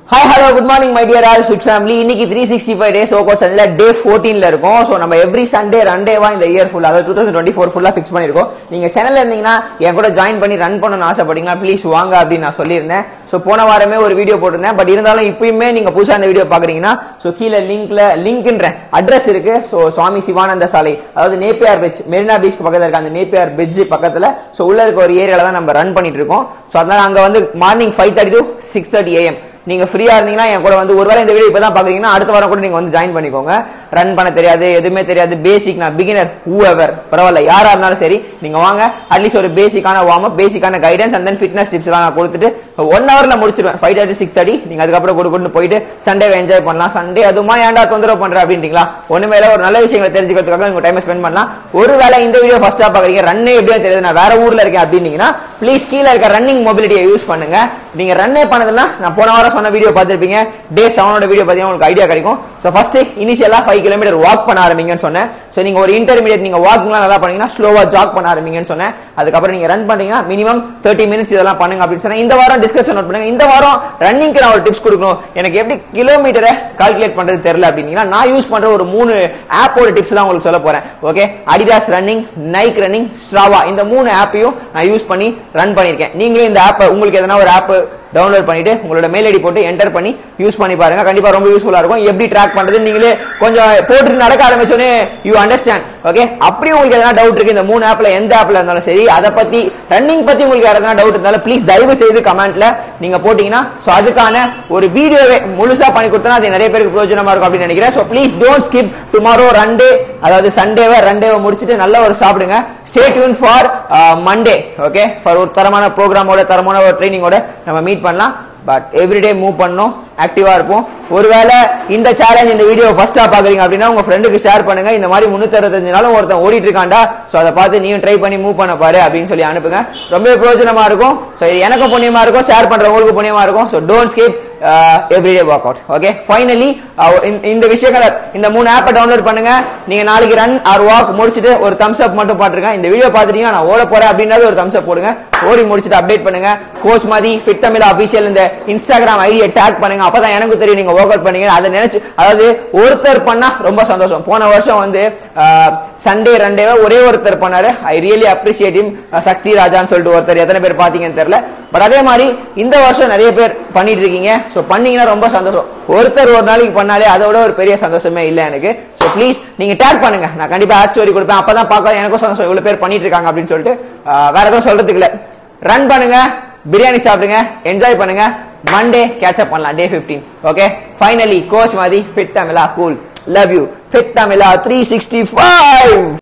hi hello good morning my dear all sweet family இன்னைக்கு three sixty five days ஓகோ சந்தில டே ஃபோர்டீன்ல இருக்கும் so நம்ம எவ்ரி சண்டே ரண்டேவா இந்த இயர் ஃபுல் அதாவது டூ தௌசண்ட் டுவெண்ட்டி ஃபோர் ஃபுல்லாக ஃபிக்ஸ் பண்ணிருக்கோம் நீங்க சேனல்ல இருந்தீங்கன்னா என் கூட ஜாயின் பண்ணி ரன் பண்ணணும்னு ஆசைப்பட்டீங்கன்னா ப்ளீஸ் வாங்க அப்படின்னு நான் சொல்லியிருந்தேன் ஸோ போன வாரமே ஒரு வீடியோ போட்டிருந்தேன் பட் இருந்தாலும் இப்பயுமே நீங்க புதுசா இந்த வீடியோ பாக்குறீங்கன்னா ஸோ கீழே லிங்க்ல லிங்க்ன்ற அட்ரஸ் இருக்கு ஸோ சுவாமி சிவானந்த சாலை அதாவது நேப்பியார் பீச் மெரினா பீச் பக்கத்துல இருக்க அந்த நேப்பியார் பிரிட்ஜ் பக்கத்துல ஸோ உள்ள இருக்க ஒரு ஏரியால தான் நம்ம ரன் பண்ணிட்டு இருக்கோம் ஸோ அதனால அங்க வந்து morning five thirty to six thirty AM நீங்க ஃப்ரீயா இருந்தீங்கன்னா என் கூட வந்து ஒருவேளை இந்த வீடியோ இப்பதான் பாக்குறீங்கன்னா அடுத்த வாரம் கூட நீங்க வந்து ஜாயின் பண்ணிக்கோங்க ரன் பண்ண தெரியாது எதுவுமே தெரியாது பேசிக் நான் பிகினர் ஹூ எவர் பரவாயில்ல யாரா இருந்தாலும் சரி நீங்க வாங்க அட்லீஸ்ட் ஒரு பேசிக்கான வார்ம் அப் பேசிக்கான guidance and then fitness tips எல்லாம் நான் கொடுத்துட்டு ஒன் ஹவர்ல முடிச்சிருவேன் ஃபைவ் தேர்ட்டி சிக்ஸ் தேர்ட்டி நீங்க அதுக்கப்புறம் கூட கொண்டு போயிட்டு சண்டே என்ஜாய் பண்ணலாம் சண்டே அதுமா ஏன்டா தொந்தரவு பண்ற அப்படின்றீங்களா ஒண்ணுமே இல்ல ஒரு நல்ல விஷயங்களை தெரிஞ்சுக்கிறதுக்காக உங்க டைம் ஸ்பெண்ட் பண்ணலாம் ஒருவேளை இந்த வீடியோ ஃபர்ஸ்டா பாக்குறீங்க ரன்னே எப்படியும் தெரியுது நான் வேற ஊர்ல இருக்கேன் அப்படின்னீங்கன்னா ப்ளீஸ் கீழே இருக்க ரன்னிங் மொபிலிட்டியை யூஸ் பண்ணுங்க நீங்க ரன்னே பண்ணதுன்னா நான் போன வாரம் சொன்ன வீடியோ பார்த்திருப்பீங்க டே செவனோட வீடியோ பார்த்தீங்கன்னா உங்களுக்கு ஐடியா கிடைக்கும் ஸோ ஃபர்ஸ்ட் இனிஷியலா ஃபைவ் கிலோமீட்டர் வாக் பண்ண ஆரம்பிங்கன்னு சொன்னேன் ஸோ நீங்க ஒரு இன்டர்மீடியட் நீங்க வாக்கிங்லாம் நல்லா பண்ணீங்கன்னா ஸ்லோவா ஜாக் பண்ண ஆரம்பிங்கன்னு சொன்னேன் அதுக்கப்புறம் நீங்க ரன் பண்ணீங்கன்னா மினிமம் தேர்ட்டி மினிட்ஸ் இதெல்லாம் பண்ணுங்க அப்படின்னு சொன்னேன் இந்த வாரம் டிஸ்கஷன் நோட் பண்ணுங்க இந்த வாரம் ரன்னிங்க்கு நான் ஒரு டிப்ஸ் கொடுக்கணும் எனக்கு எப்படி கிலோமீட்டரை கால்குலேட் பண்றது தெரியல அப்படின்னீங்கன்னா நான் யூஸ் பண்ற ஒரு மூணு ஆப்போட டிப்ஸ் தான் உங்களுக்கு சொல்ல போறேன் okay Adidas running Nike running Strava இந்த மூணு ஆப்பையும் நான் யூஸ் பண்ணி ரன் பண்ணியிருக்கேன் நீங்களும் இந்த ஆப்பை உங்களுக்கு எதனா ஒரு ஆப் டவுன்லோட் பண்ணிட்டு உங்களோட மெயில் ஐடி போட்டு என்டர் பண்ணி யூஸ் பண்ணி பாருங்க கண்டிப்பா ரொம்ப யூஸ்ஃபுல்லா இருக்கும் எப்படி ட்ராக் பண்றது நீங்களே கொஞ்சம் போட்டு நடக்க ஆரம்பிச்சோன்னே யூ அண்டர்ஸ்டாண்ட் ஓகே அப்படி உங்களுக்கு எதனா டவுட் இருக்கு இந்த மூணு ஆப்ல எந்த ஆப்ல இருந்தாலும் சரி அதை பத்தி ரன்னிங் பத்தி உங்களுக்கு எதனா டவுட் இருந்தாலும் ப்ளீஸ் தயவு செய்து கமெண்ட்ல நீங்க போட்டீங்கன்னா சோ அதுக்கான ஒரு வீடியோவே முழுசா பண்ணி கொடுத்தா அது நிறைய பேருக்கு பிரயோஜனமா இருக்கும் அப்படின்னு நினைக்கிறேன் so please don't skip tomorrow run day அதாவது சண்டேவை ரண்டேவை முடிச்சுட்டு நல்ல ஒரு சாப்பிடுங்க stay tune for Monday okay for ஒரு தரமான ப்ரோக்ராமோட தரமான ஒரு ட்ரைனிங்கோட நம்ம மீட் பண்ணலாம் பட் எவ்ரிடே மூவ் பண்ணணும் ஆக்டிவா இருப்போம் ஒருவேளை இந்த சேலஞ்ச் இந்த வீடியோ ஃபர்ஸ்டா பாக்குறீங்க அப்படின்னா உங்க ஃப்ரெண்டுக்கு ஷேர் பண்ணுங்க இந்த மாதிரி முன்னூத்தி அறுபத்தஞ்சு நாளும் ஒருத்தன் ஓடிட்டு இருக்காண்டா சோ அதை பார்த்து நீயும் ட்ரை பண்ணி மூவ் பண்ண பாரு அப்படின்னு சொல்லி அனுப்புங்க ரொம்ப பிரயோஜனமா இருக்கும் சோ இது எனக்கும் புண்ணியமா இருக்கும் ஷேர் பண்றவங்களுக்கு புண்ணியமா இருக்கும் so don't skip everyday workout okay finally இந்த விஷயங்களை இந்த மூணு ஆப்பை டவுன்லோட் பண்ணுங்க நீங்க நாளைக்கு ரன் ஆர் வாக் முடிச்சுட்டு ஒரு தம்ஸ் அப் மட்டும் பாத்துருக்கேன் இந்த வீடியோ பாத்துட்டீங்கன்னா நான் ஓட போறேன் அப்படின்னாலும் ஒரு தம்ஸ் அப் போடுங்க ஓடி முடிச்சுட்டு அப்டேட் பண்ணுங்க கோச் மாதிரி ஃபிட் தமிழ் அபிஷியல் இந்த இன்ஸ்டாகிராம் ஐடியை டேக் பண்ணுங்க அப்பதான் எனக்கு தெரியும் நீங்க ஒர்க் அவுட் பண்ணீங்க அதை நினைச்சு அதாவது ஒருத்தர் பண்ணா ரொம்ப சந்தோஷம் போன வருஷம் வந்து சண்டே ரண்டேவா ஒரே ஒருத்தர் பண்ணாரு ஐ ரியலி அப்ரிசியேட் இம் சக்தி ராஜான்னு சொல்லிட்டு ஒருத்தர் எத்தனை பேர் பாத்தீங்கன்னு தெரியல பட் அதே மாதிரி இந்த வருஷம் நிறைய பேர் பண்ணிட்டு இருக்கீங்க ஸோ பண்ணீங்கன்னா ரொம்ப சந்தோஷம் ஒருத்தர் ஒரு நாளைக்கு பண்ணாலே அதோட ஒரு பெரிய சந்தோஷமே இல்லை எனக்கு ஸோ ப்ளீஸ் நீங்க டேக் பண்ணுங்க நான் கண்டிப்பா ஆட் ஸ்டோரி கொடுப்பேன் அப்பதான் பார்க்க எனக்கும் சந்தோஷம் இவ்வளவு பேர் பண்ணிட்டு இருக்காங்க அப்படின்னு சொல்லிட்டு வேற எதுவும் சொல்றதுக்கு இல்லை ரன் பண்ணுங்க பிரியாணி சாப்பிடுங்க என்ஜாய் பண்ணுங்க மண்டே கேட்சப் பண்ணலாம் day fifteen okay finally coach மாதிரி ஃபிட் தமிழா கூல் லவ் யூ ஃபிட் தமிழா த்ரீ சிக்ஸ்டி ஃபைவ்